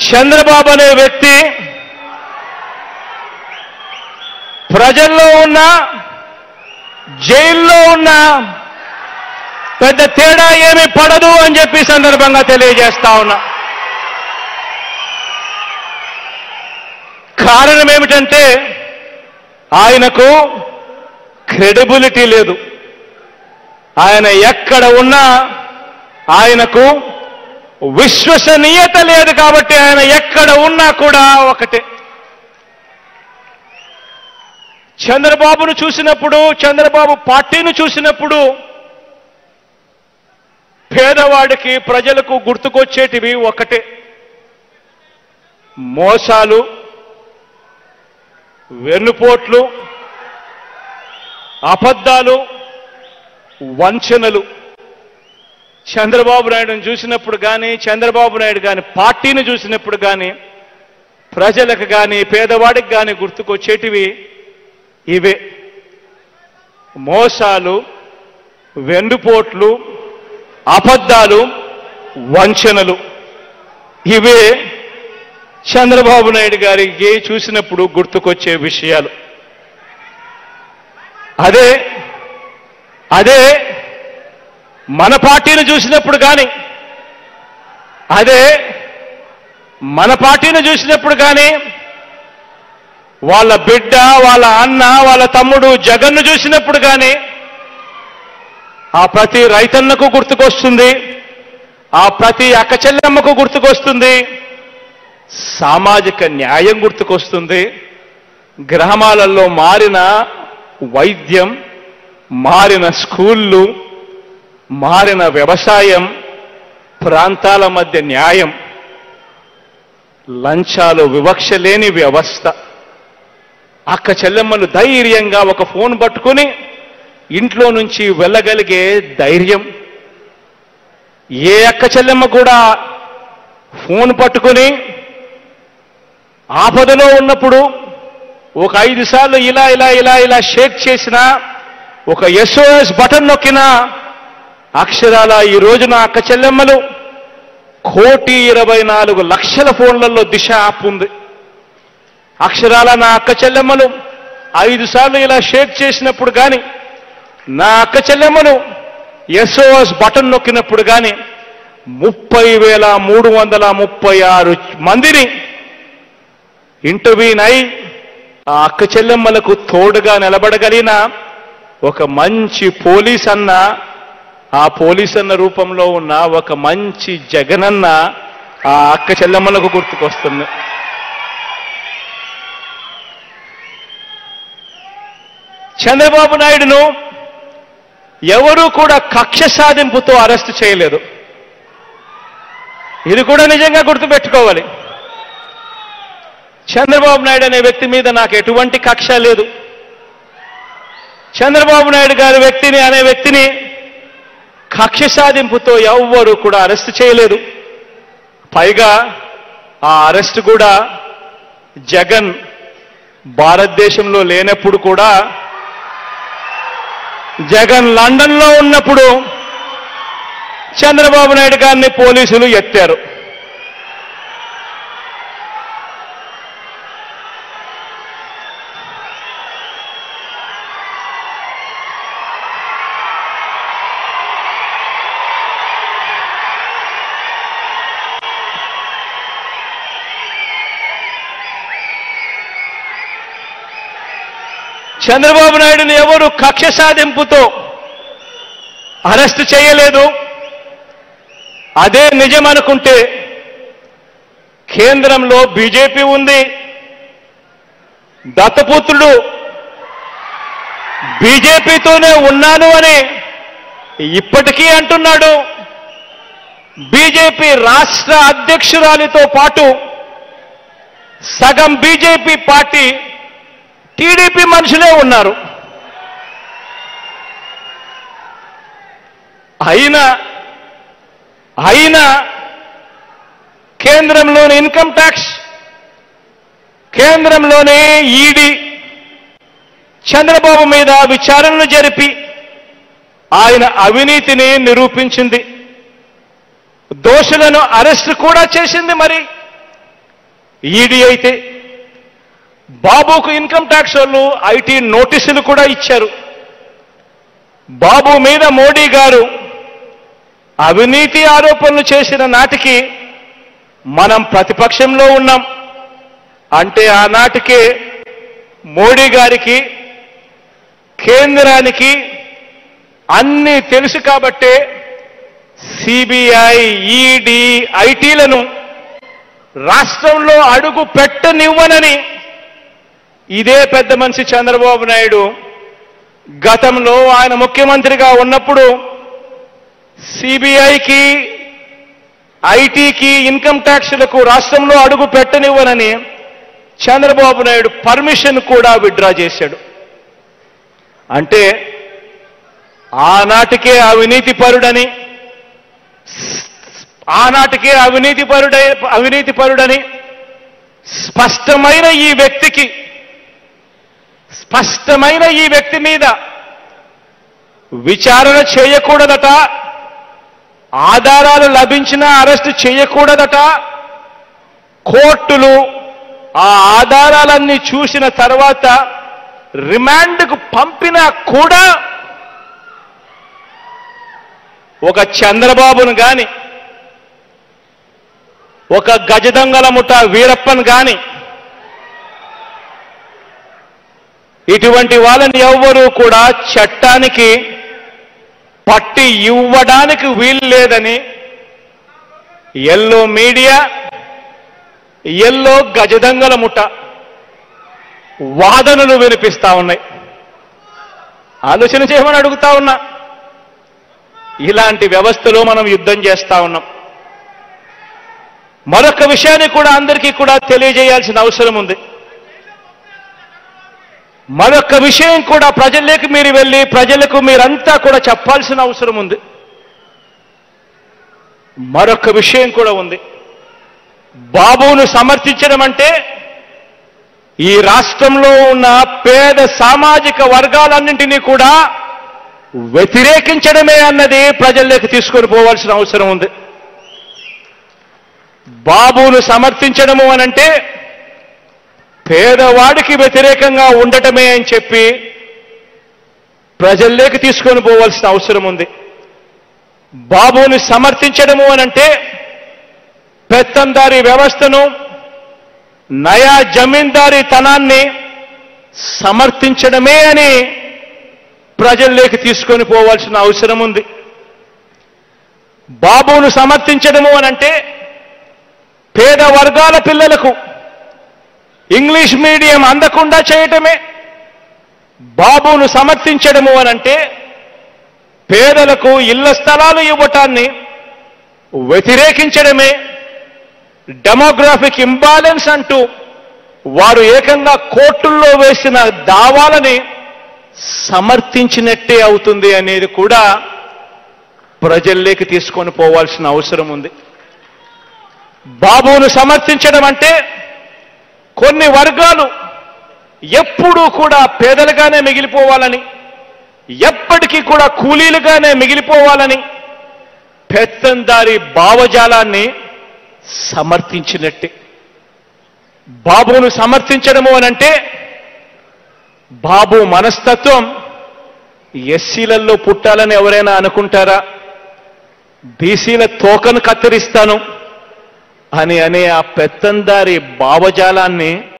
చంద్రబాబు అనే వ్యక్తి ప్రజల్లో ఉన్న జైల్లో ఉన్న పెద్ద తేడా ఏమీ పడదు అని చెప్పి ఈ సందర్భంగా తెలియజేస్తా ఉన్నా కారణం ఏమిటంటే ఆయనకు క్రెడిబిలిటీ లేదు ఆయన ఎక్కడ ఉన్నా ఆయనకు విశ్వసనీయత లేదు కాబట్టి ఆయన ఎక్కడ ఉన్నా కూడా ఒకటే చంద్రబాబును చూసినప్పుడు చంద్రబాబు పార్టీని చూసినప్పుడు పేదవాడికి ప్రజలకు గుర్తుకొచ్చేటివి ఒకటే మోసాలు వెన్నుపోట్లు అబద్ధాలు వంచనలు చంద్రబాబు నాయుడుని చూసినప్పుడు కానీ చంద్రబాబు నాయుడు కానీ పార్టీని చూసినప్పుడు కానీ ప్రజలకు కానీ పేదవాడికి కానీ గుర్తుకొచ్చేటివి ఇవే మోసాలు వెన్నుపోట్లు అబద్ధాలు వంచనలు ఇవే చంద్రబాబు నాయుడు గారికి చూసినప్పుడు గుర్తుకొచ్చే విషయాలు అదే అదే మన పార్టీని చూసినప్పుడు కానీ అదే మన పార్టీని చూసినప్పుడు కానీ వాళ్ళ బిడ్డ వాళ్ళ అన్న వాళ్ళ తమ్ముడు జగన్ను చూసినప్పుడు కానీ ఆ ప్రతి రైతన్నకు గుర్తుకొస్తుంది ఆ ప్రతి అక్క చెల్లెమ్మకు గుర్తుకొస్తుంది సామాజిక న్యాయం గుర్తుకొస్తుంది గ్రామాలలో మారిన వైద్యం మారిన స్కూళ్ళు మారిన వ్యవసాయం ప్రాంతాల మధ్య న్యాయం లంచాలు వివక్ష లేని వ్యవస్థ అక్క చెల్లెమ్మలు ధైర్యంగా ఒక ఫోన్ పట్టుకుని ఇంట్లో నుంచి వెళ్ళగలిగే ధైర్యం ఏ అక్క చెల్లెమ్మ కూడా ఫోన్ పట్టుకుని ఆపదలో ఉన్నప్పుడు ఒక ఐదు సార్లు ఇలా ఇలా ఇలా ఇలా షేక్ చేసినా ఒక ఎస్ఓఎస్ బటన్ నొక్కినా అక్షరాల ఈ రోజున అక్క చెల్లెమ్మలు కోటి ఇరవై నాలుగు లక్షల ఫోన్లలో దిశ యాప్ ఉంది అక్షరాల నా అక్క చెల్లెమ్మలు ఐదు సార్లు ఇలా షేక్ చేసినప్పుడు కానీ నా అక్క చెల్లెమ్మలు ఎస్ఓఎస్ బటన్ నొక్కినప్పుడు కానీ ముప్పై వేల మూడు వందల ముప్పై ఆరు మందిని ఇంటర్వ్యూన్ అయి ఆ అక్క చెల్లెమ్మలకు తోడుగా నిలబడగలిగిన ఒక మంచి పోలీస్ అన్న ఆ పోలీస్ అన్న రూపంలో ఉన్న ఒక మంచి జగనన్న ఆ అక్క చెల్లెమ్మలకు గుర్తుకొస్తుంది చంద్రబాబు నాయుడును ఎవరూ కూడా కక్ష సాధింపుతో అరెస్ట్ చేయలేదు ఇది కూడా నిజంగా గుర్తుపెట్టుకోవాలి చంద్రబాబు నాయుడు అనే వ్యక్తి మీద నాకు ఎటువంటి కక్ష లేదు చంద్రబాబు నాయుడు గారి వ్యక్తిని అనే వ్యక్తిని కక్ష సాధింపుతో ఎవ్వరూ కూడా అరెస్ట్ చేయలేదు పైగా ఆ అరెస్ట్ కూడా జగన్ భారతదేశంలో లేనప్పుడు కూడా జగన్ లండన్లో ఉన్నప్పుడు చంద్రబాబు నాయుడు గారిని పోలీసులు ఎత్తారు చంద్రబాబు నాయుడుని ఎవరు కక్ష సాధింపుతో అరెస్ట్ చేయలేదు అదే నిజం అనుకుంటే కేంద్రంలో బీజేపీ ఉంది దత్తపుత్రుడు బీజేపీతోనే ఉన్నాను అని ఇప్పటికీ అంటున్నాడు బీజేపీ రాష్ట్ర అధ్యక్షురాలితో పాటు సగం బీజేపీ పార్టీ టీడీపీ మనుషులే ఉన్నారు అయినా అయినా కేంద్రంలోని ఇన్కమ్ ట్యాక్స్ కేంద్రంలోని ఈడీ చంద్రబాబు మీద విచారణలు జరిపి ఆయన అవినీతిని నిరూపించింది దోషులను అరెస్ట్ కూడా చేసింది మరి ఈడీ అయితే బాబుకు ఇన్కమ్ ట్యాక్స్ వాళ్ళు ఐటీ నోటీసులు కూడా ఇచ్చారు బాబు మీద మోడీ గారు అవినీతి ఆరోపణలు చేసిన నాటికి మనం ప్రతిపక్షంలో ఉన్నాం అంటే ఆనాటికే మోడీ గారికి కేంద్రానికి అన్నీ తెలుసు కాబట్టే సిబిఐ ఈడీ ఐటీలను రాష్ట్రంలో అడుగు పెట్టనివ్వనని ఇదే పెద్ద మనిషి చంద్రబాబు నాయుడు గతంలో ఆయన ముఖ్యమంత్రిగా ఉన్నప్పుడు సిబిఐకి ఐటీకి ఇన్కమ్ ట్యాక్స్లకు రాష్ట్రంలో అడుగు పెట్టనివ్వనని చంద్రబాబు నాయుడు పర్మిషన్ కూడా విత్డ్రా చేశాడు అంటే ఆనాటికే అవినీతి పరుడని ఆనాటికే అవినీతి పరుడై అవినీతి పరుడని స్పష్టమైన ఈ వ్యక్తికి స్పష్టమైన ఈ వ్యక్తి మీద విచారణ చేయకూడదట ఆధారాలు లభించినా అరెస్టు చేయకూడదట కోర్టులు ఆ ఆధారాలన్నీ చూసిన తర్వాత రిమాండ్కు పంపినా కూడా ఒక చంద్రబాబును గాని ఒక గజదంగల ముఠ వీరప్పన్ గాని ఇటువంటి వాళ్ళని ఎవ్వరూ కూడా చట్టానికి పట్టి ఇవ్వడానికి వీలు లేదని ఎల్లో మీడియా ఎల్లో గజదంగల ముఠ వాదనలు వినిపిస్తా ఉన్నాయి ఆలోచన చేయమని అడుగుతా ఉన్నా ఇలాంటి వ్యవస్థలో మనం యుద్ధం చేస్తా ఉన్నాం మరొక విషయాన్ని కూడా అందరికీ కూడా తెలియజేయాల్సిన అవసరం ఉంది మరొక విషయం కూడా ప్రజల్లోకి మీరు వెళ్ళి ప్రజలకు మీరంతా కూడా చెప్పాల్సిన అవసరం ఉంది మరొక విషయం కూడా ఉంది బాబును సమర్థించడం అంటే ఈ రాష్ట్రంలో ఉన్న పేద సామాజిక వర్గాలన్నింటినీ కూడా వ్యతిరేకించడమే అన్నది ప్రజల్లోకి తీసుకొని పోవాల్సిన అవసరం ఉంది బాబును సమర్థించడము అనంటే పేదవాడికి వ్యతిరేకంగా ఉండటమే అని చెప్పి ప్రజల్లోకి తీసుకొని పోవాల్సిన అవసరం ఉంది బాబుని సమర్థించడము అనంటే పెత్తందారి వ్యవస్థను నయా జమీందారీ తనాన్ని సమర్థించడమే అని ప్రజల్లోకి తీసుకొని పోవాల్సిన అవసరం ఉంది బాబును సమర్థించడము అనంటే పేద వర్గాల పిల్లలకు ఇంగ్లీష్ మీడియం అందకుండా చేయటమే బాబును సమర్థించడము అనంటే పేదలకు ఇళ్ల స్థలాలు ఇవ్వటాన్ని వ్యతిరేకించడమే డెమోగ్రాఫిక్ ఇంబాలెన్స్ అంటూ వారు ఏకంగా కోర్టుల్లో వేసిన దావాలని సమర్థించినట్టే అవుతుంది అనేది కూడా ప్రజల్లోకి తీసుకొని పోవాల్సిన అవసరం ఉంది బాబును సమర్థించడం అంటే కొన్ని వర్గాలు ఎప్పుడూ కూడా పేదలుగానే మిగిలిపోవాలని ఎప్పటికీ కూడా కూలీలుగానే మిగిలిపోవాలని పెత్తందారి భావజాలాన్ని సమర్థించినట్టే బాబును సమర్థించడము అనంటే బాబు మనస్తత్వం ఎస్సీలలో పుట్టాలని ఎవరైనా అనుకుంటారా బీసీల తోకను కత్తిరిస్తాను అని అనే ఆ పెత్తందారి భావజాలాన్ని